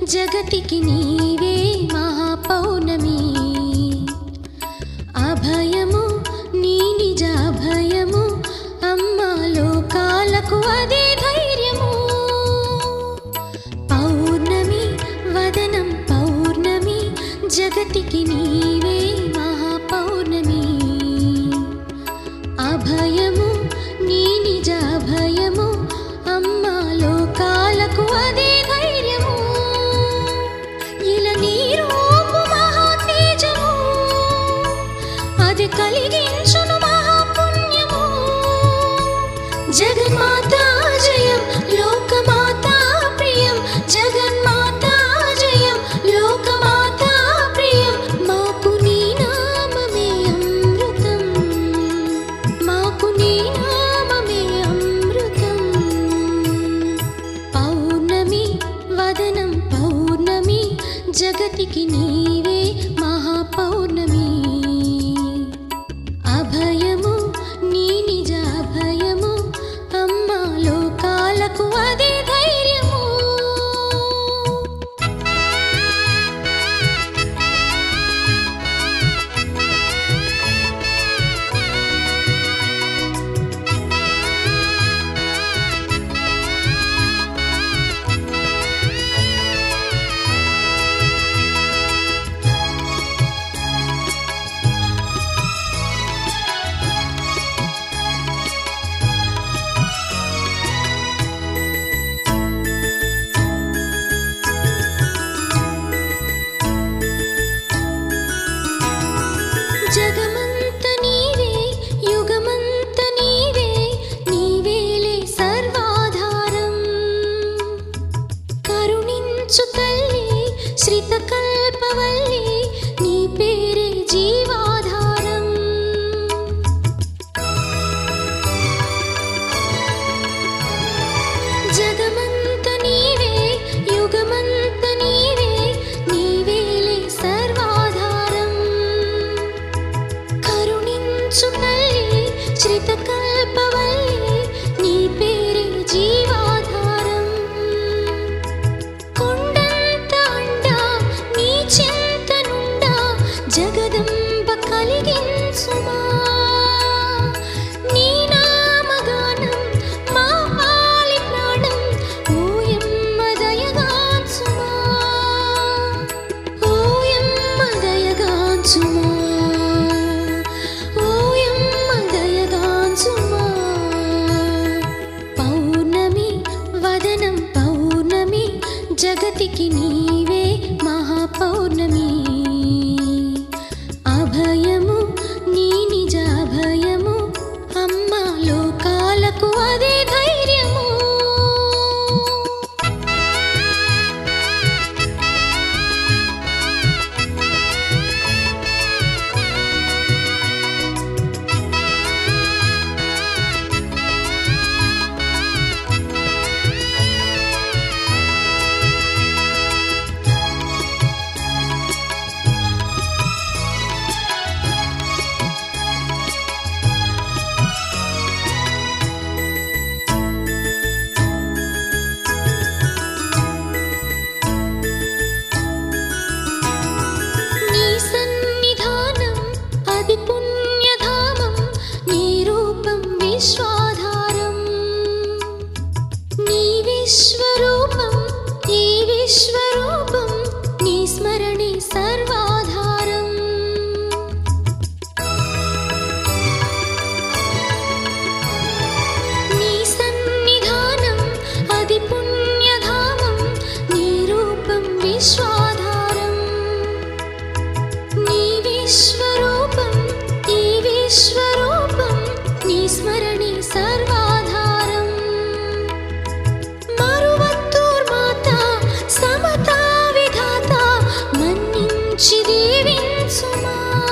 జగతికి నీవే మహాపౌర్ణమి అభయము నీ నిజ అభయము అమ్మా లోకాలకు అదే ధైర్యము పౌర్ణమి వదనం పౌర్ణమి జగతికి నీవే మహాపౌర్ణమి అభయము నీ నిజ అభయము అమ్మా లోకాలకు అదే ధైర్యము ఇలా నీ రూపు మహాతేజము అది కలిగించును మహాపుణ్యము జగన్మాత జయం లోకమాత ప్రియం జగన్మాత జయం లోకమాత ప్రియం మాకు నీ నామమే అమృతం మాకు నీ నామమే అమృతం పౌర్ణమి వదనం పౌర్ణమి జగతికి నీవే మహాపౌర్ణమి అభయము నీ నిజ అభయము అమ్మా లోకాలకు అదే ధైర్యము జగమంత నీవే యుగమంత నీవే నీవేలే సర్వాధారం కరుణించు తల్లి శ్రితకల్పవల్లి నీ పేరే జీవాధారం జగమంత నీవే యుగమంత నీవే నీవేలే సర్వాధారం కరుణించు తల్లి శ్రితకల్పవల్లి నీ పేరే జీవాధారం కొండంత అండా నీ చింతనుండా జగదంబ కలిగించుమా నీ నామగానం మా పాలి ప్రాణం ఓయమ్మ దయగాంచుమా ఓయమ్మ దయగాంచుమా ఓయమ్మ దయగాంచుమా పౌర్ణమి వదనం పౌర్ణమి జగతికి నీవే మహాపౌర్ణమి అభయము నీ నిజ అభయము అమ్మా లోకాలకు అదే ధైర్యము నీ సన్నిధానం అది పుణ్యధామం నీ రూపం విశ్వాధారం నీ విశ్వరూపం ఈ విశ్వరూపం నీ స్మరణే సర్వాధారం నీ సన్నిధానం అది పుణ్యధామం నీ రూపం విశ్వాధారం నీ విశ్వరూపం ఈ విశ్వరూపం నీ స్మరణే సర్వాధారం మరువత్తూర్మాత సమతా విధాత మన్నించి దీవించుమా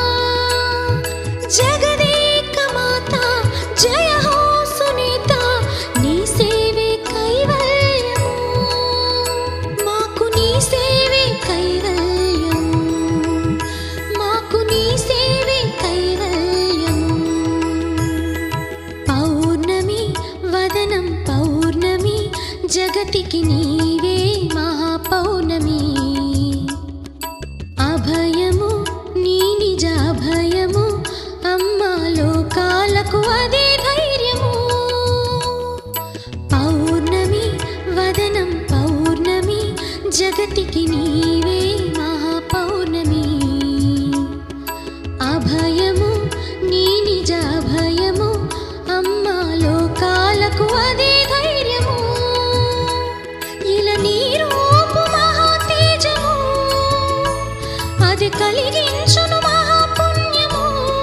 జగదేక మాత జయ హో సునీత నీ సేవే కైవల్యము మాకు నీ సేవే కైవల్యం మాకు నీ సేవే కైవల్యం పౌర్ణమి వదనం పౌర్ణమి జగతికి నీవే మహాపౌర్ణమి జగతికి నీవే మహాపౌర్ణమి అభయము నీ నిజ అభయము అమ్మా లోకాలకు అదే ధైర్యము ఇలా నీ రూపు మహా తేజము అది కలిగించును మహాపుణ్యము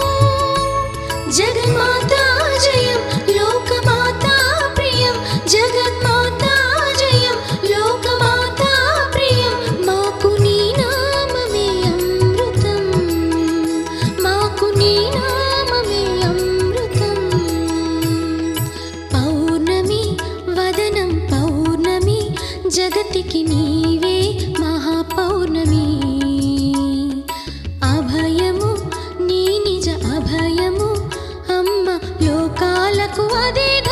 జగన్మాతా జయం లోకమాతా ప్రియం జగన్మాతా జయం లోకమాతా ప్రియం మాకు నీ నామమే అమృతం మాకు నీ నామమే అమృతం పౌర్ణమి వదనం పౌర్ణమి జగతికి నీవే మహాపౌర్ణమి అభయము నీ నిజ అభయము అమ్మ లోకాలకు అదే